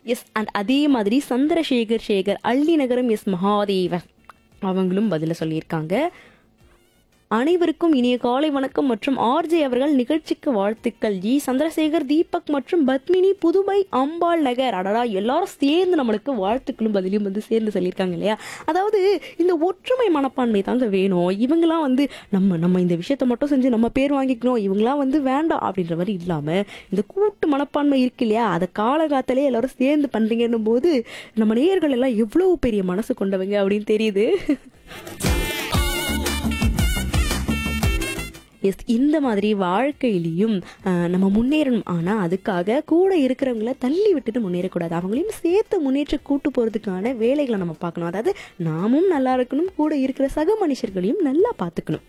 yes and அதே மாதிரி சந்திரசேகர் சேகர் அள்ளி நகரம் எஸ் மகாதேவன் அவங்களும் பதில சொல்லியிருக்காங்க அனைவருக்கும் இனிய காலை வணக்கம் மற்றும் ஆர்ஜே அவர்கள் நிகழ்ச்சிக்கு வாழ்த்துக்கள் ஜி சந்திரசேகர் தீபக் மற்றும் பத்மினி புதுவை அம்பாள் நகர் அடடா எல்லாரும் சேர்ந்து நம்மளுக்கு வாழ்த்துக்களும் பதிலையும் வந்து சேர்ந்து சொல்லியிருக்காங்க இல்லையா அதாவது இந்த ஒற்றுமை மனப்பான்மை தாங்க வேணும் இவங்கெல்லாம் வந்து நம்ம நம்ம இந்த விஷயத்த மட்டும் செஞ்சு நம்ம பேர் வாங்கிக்கணும் இவங்கெல்லாம் வந்து வேண்டாம் அப்படின்ற மாதிரி இல்லாம இந்த கூட்டு மனப்பான்மை இருக்கு இல்லையா அதை காலகாலத்திலே எல்லாரும் சேர்ந்து பண்றீங்கன்னும் போது நம்ம நேயர்கள் எல்லாம் எவ்வளவு பெரிய மனசு கொண்டவங்க அப்படின்னு தெரியுது எஸ் இந்த மாதிரி வாழ்க்கையிலையும் ஆஹ், நம்ம முன்னேறணும் ஆனால் அதுக்காக கூட இருக்கிறவங்கள தள்ளி விட்டுட்டு முன்னேறக்கூடாது அவங்களையும் சேர்த்து முன்னேற்ற கூட்டு போகிறதுக்கான வேலைகளை நம்ம பார்க்கணும் அதாவது நாமும் நல்லா இருக்கணும் கூட இருக்கிற சக மனுஷர்களையும் நல்லா பார்த்துக்கணும்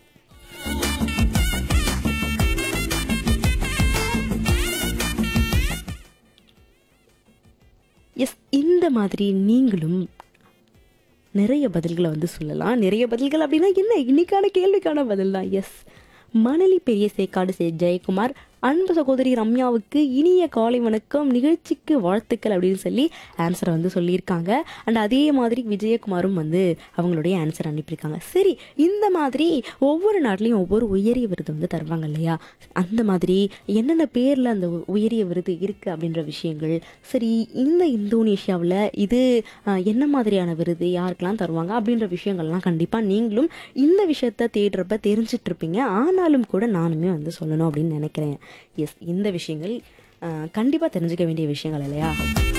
எஸ் இந்த மாதிரி நீங்களும் நிறைய பதில்களை வந்து சொல்லலாம் நிறைய பதில்கள் அப்படின்னா என்ன இன்னைக்கான கேள்விக்கான பதில் தான் எஸ் மணலி பெரிய சேக்காடு சே ஜெயக்குமார் அன்பு சகோதரி ரம்யாவுக்கு இனிய காலை வணக்கம் நிகழ்ச்சிக்கு வாழ்த்துக்கள் அப்படின்னு சொல்லி ஆன்சரை வந்து சொல்லியிருக்காங்க அண்ட் அதே மாதிரி விஜயகுமாரும் வந்து அவங்களுடைய ஆன்சர் அனுப்பியிருக்காங்க சரி இந்த மாதிரி ஒவ்வொரு நாட்டிலையும் ஒவ்வொரு உயரிய விருது வந்து தருவாங்க இல்லையா அந்த மாதிரி என்னென்ன பேரில் அந்த உயரிய விருது இருக்குது அப்படின்ற விஷயங்கள் சரி இந்த இந்தோனேஷியாவில் இது அஹ், என்ன மாதிரியான விருது யாருக்கெல்லாம் தருவாங்க அப்படின்ற விஷயங்கள்லாம் கண்டிப்பாக நீங்களும் இந்த விஷயத்த தேடுறப்ப தெரிஞ்சிட்டு இருப்பீங்க ஆனாலும் கூட நானுமே வந்து சொல்லணும் அப்படின்னு நினைக்கிறேன் எஸ் இந்த விஷயங்கள் கண்டிப்பாக தெரிஞ்சுக்க வேண்டிய விஷயங்கள் இல்லையா